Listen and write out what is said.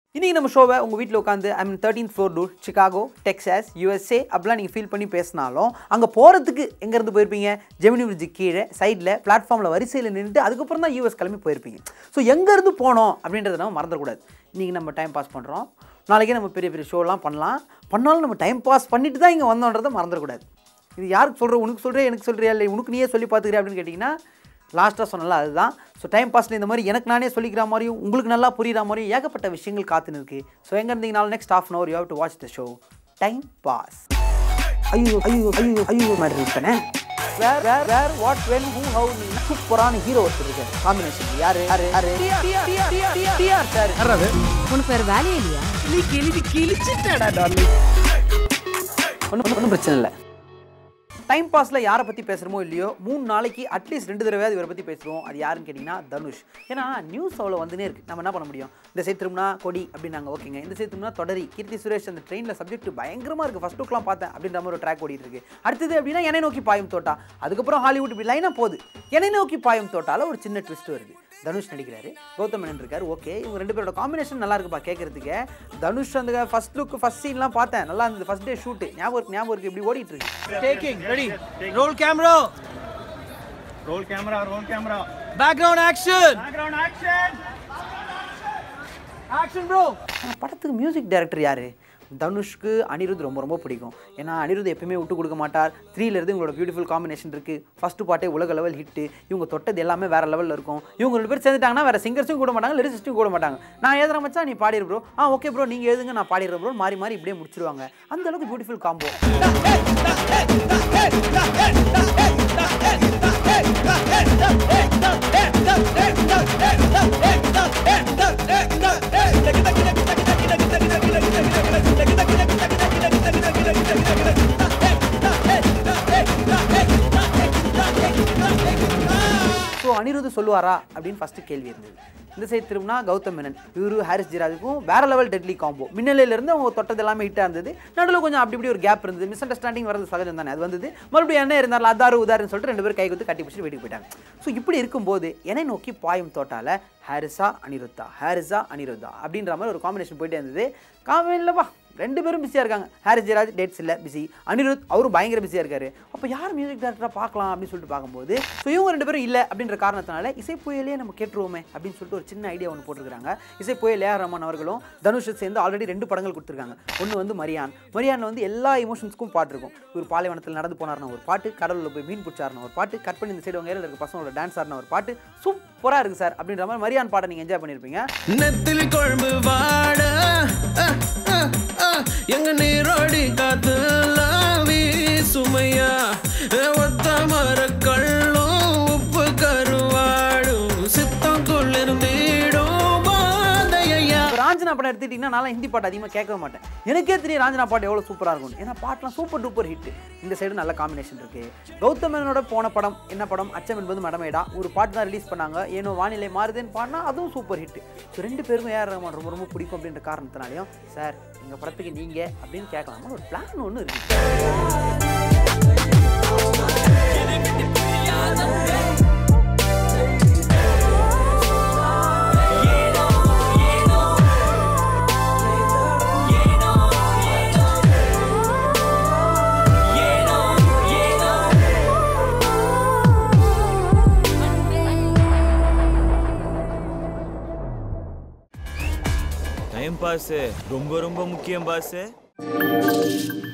இன்றைக்கி நம்ம ஷோவை உங்கள் வீட்டில் உட்காந்து I mean thirteen floor tour Chicago Texas USA அப்படிலாம் நீங்கள் ஃபீல் பண்ணி பேசினாலும் அங்கே போகிறதுக்கு எங்கேருந்து போயிருப்பீங்க ஜெமினி பிரிட்ஜு கீழே சைடில் பிளாட்ஃபார்மில் வரிசையில் நின்றுட்டு அதுக்கப்புறம் தான் யூஎஸ் கிளம்பி போயிருப்பீங்க ஸோ எங்கேருந்து போனோம் அப்படின்றத நம்ம மறந்துடக்கூடாது இன்றைக்கி நம்ம டைம் பாஸ் பண்ணுறோம் நாளைக்கே நம்ம பெரிய பெரிய ஷோலாம் பண்ணலாம் பண்ணாலும் நம்ம டைம் பாஸ் பண்ணிட்டு தான் இங்கே வந்தோன்றதை மறந்துடக்கூடாது இது யாருக்கு சொல்கிற உனக்கு சொல்கிறேன் எனக்கு சொல்கிறியா இல்லை உனக்கு நீயே சொல்லி பார்த்துக்கிறியா அப்படின்னு கேட்டிங்கன்னா லாஸ்ட்டாக சொன்னல அதுதான் ஸோ டைம் பாஸில் இந்த மாதிரி எனக்கு நானே சொல்லிக்கிற மாதிரியும் உங்களுக்கு நல்லா புரியுற மாதிரியும் ஏகப்பட்ட விஷயங்கள் காத்துன்னு இருக்கு ஸோ எங்கே இருந்தீங்கனாலும் next half an hour you have to watch the show time pass ஐயோ ஐயோ ஐயோ ஐயோ மாதிரி இருப்பேனே where where where what when who how சூப்பரான ஹீரோ ஒருத்தர் இருக்காரு காம்பினேஷன் யாரு யாரு யாரு டிஆர் சார் உனக்கு வேற வேலையே இல்லையா ஒன்றும் ஒன்றும் பிரச்சனை இல்லை டைம் பாஸில் யாரை பற்றி பேசுகிறோமோ இல்லையோ மூணு நாளைக்கு அட்லீஸ்ட் ரெண்டு தடவையாவது இவரை பற்றி பேசுவோம் அது யாருன்னு கேட்டிங்கன்னா தனுஷ் ஏன்னா நியூஸ் அவ்வளோ வந்துனே இருக்குது நம்ம என்ன பண்ண முடியும் இந்த சைடு திரும்பினா கொடி அப்படின்னாங்க ஓகேங்க இந்த சைடு திரும்பினா தொடரி கீர்த்தி சுரேஷ் அந்த ட்ரெயினில் சப்ஜெக்ட் பயங்கரமாக இருக்குது ஃபஸ்ட் லுக்லாம் பார்த்தேன் அப்படின்ற மாதிரி ஒரு ட்ராக் ஓடிட்டு இருக்கு அடுத்தது அப்படின்னா என்னை நோக்கி பாயும் தோட்டா அதுக்கப்புறம் ஹாலிவுட் இப்படி லைனாக போகுது என்னை நோக்கி பாயும் தோட்டால ஒரு சின்ன ட்விஸ்ட் வருது தனுஷ் நடிக்கிறாரு கௌதம் மேனன் இருக்காரு ஓகே இவங்க ரெண்டு பேரோட காம்பினேஷன் நல்லா இருக்குப்பா கேட்கறதுக்கு தனுஷ் அந்த ஃபர்ஸ்ட் லுக் ஃபர்ஸ்ட் சீன்லாம் பார்த்தேன் நல்லா இருந்தது ஃபர்ஸ்ட் டே ஷூட் ஞாபகம் இருக்கு ஞாபகம் இருக்கு இப்படி ஓடிட்டு இருக்கு Taking, ready. Roll camera. Roll camera, roll camera. Background action. Background action. Action, bro. ஆனா படத்துக்கு மியூசிக் டைரக்டர் யாரு தனுஷ்க்கு அனிருத் ரொம்ப ரொம்ப பிடிக்கும் ஏன்னா அனிருத் எப்பயுமே விட்டு கொடுக்க மாட்டார் த்ரீலேருந்து இவங்களோட பியூட்டிஃபுல் காம்பினேஷன் இருக்குது ஃபஸ்ட்டு பாட்டே உலக லெவல் ஹிட்டு இவங்க தொட்டது எல்லாமே வேறு லெவலில் இருக்கும் இவங்க ரெண்டு பேர் சேர்ந்துட்டாங்கன்னா வேறு சிங்கர்ஸும் கூட மாட்டாங்க லிரிசிஸ்ட்டும் கூட மாட்டாங்க நான் எழுதுற மச்சா நீ பாடிடு ப்ரோ ஆ ஓகே ப்ரோ நீங்கள் எழுதுங்க நான் பாடிடுறேன் ப்ரோ மாறி மாறி இப்படியே முடிச்சிருவாங்க அந்த அளவுக்கு பியூட்டிஃபுல் காம்போ ஸோ அனிருத் சொல்லுவாரா அப்படின்னு ஃபஸ்ட்டு கேள்வி இருந்தது இந்த சைடு திரும்பினா கௌதம் மேனன் இவரு ஹாரிஸ் ஜிராஜுக்கும் வேற லெவல் டெட்லி காம்போ மின்னலையிலேருந்து அவங்க தொட்டது எல்லாமே ஹிட்டாக இருந்தது நடுவில் கொஞ்சம் அப்படி இப்படி ஒரு கேப் இருந்தது மிஸ் அண்டர்ஸ்டாண்டிங் வரது சகஜம் தானே அது வந்தது மறுபடியும் என்ன இருந்தாலும் அதாரு உதாருன்னு சொல்லிட்டு ரெண்டு பேரும் கை குத்து கட்டி பிடிச்சி வீட்டுக்கு போயிட்டாங்க ஸோ இப்படி இருக்கும்போது என்னை நோக்கி பாயும் தோட்டால ஹாரிஸா அனிருத்தா ஹாரிஸா அனிருத்தா அப்படின்ற மாதிரி ஒரு காம்பினேஷன் போயிட்டே இருந்தது காமெடி இல்லைப்பா ரெண்டு பேரும் பிஸியாக இருக்காங்க ஹாரிஸ் ஜெயராஜ் டேட்ஸ் இல்லை பிஸி அனிருத் அவரும் பயங்கர பிஸியாக இருக்காரு அப்போ யார் மியூசிக் டேரக்டராக பார்க்கலாம் அப்படின்னு சொல்லிட்டு பார்க்கும்போது ஸோ இவங்க ரெண்டு பேரும் இல்லை அப்படின்ற காரணத்தினால இசை புயலே நம்ம கேட்டுருவோமே அப்படின்னு சொல்லிட்டு ஒரு சின்ன ஐடியா ஒன்று போட்டிருக்காங்க இசை புயல் ஏஆர் ரஹ்மான் அவர்களும் தனுஷ் சேர்ந்து ஆல்ரெடி ரெண்டு படங்கள் கொடுத்துருக்காங்க ஒன்று வந்து மரியான் மரியானில் வந்து எல்லா எமோஷன்ஸ்க்கும் பாட்டு இருக்கும் ஒரு பாலைவனத்தில் நடந்து போனார்னா ஒரு பாட்டு கடலில் போய் மீன் பிடிச்சாருன ஒரு பாட்டு கட் பண்ணி இந்த சைடு உங்க ஏரியாவில் இருக்க பசங்களோட டான்ஸ் ஆடின ஒரு பாட்டு சூப்பராக இருக்குது சார் அப்படின்ற மாதிரி மரியான் பாட்டை நீங்கள் என்ஜாய் பண்ணியிருப்பீங்க நெத்தில் கொழும்பு வாட அஹ், அஹ், அஹ், எங்க நீரோடி காத்துலாம் வீசுமையா அஹ், ஒத்த மரக்கள்ளும் உப்பு கருவாடும் சித்தம் குளிர்ந்திடும் பாதையா இப்போ ராஞ்சனா படம் எடுத்துக்கிட்டிங்கன்னா நான் ஹிந்தி பாட்டு அதிகமாக கேட்கவே மாட்டேன் எனக்கே தெரியும் ராஞ்சனா பாட்டு எவ்வளோ சூப்பராக இருக்கும் ஏன்னா பாட்டெலாம் சூப்பர் டூப்பர் ஹிட் இந்த சைடு நல்ல காம்பினேஷன் இருக்குது கௌதமனோட போன படம் என்ன படம் அச்சம் என்பது மடமேடா ஒரு பாட்டு தான் ரிலீஸ் பண்ணாங்க ஏனோ வானிலை மாறுதுன்னு பாடினா அதுவும் சூப்பர் ஹிட் ஸோ ரெண்டு பேருக்கும் ஏஆர் ரஹ்மான் ரொம்ப ரொம்ப பிடிக்கும் அப்படின்ற காரணத்தினாலையும் சார் எங்கள் படத்துக்கு நீங்கள் அப்படின்னு கேட்கலாமா ஒரு பிளான் ஒன்று இருக்குது டைம் பாஸ் ரொம்ப ரொம்ப முக்கியம் பாஸ்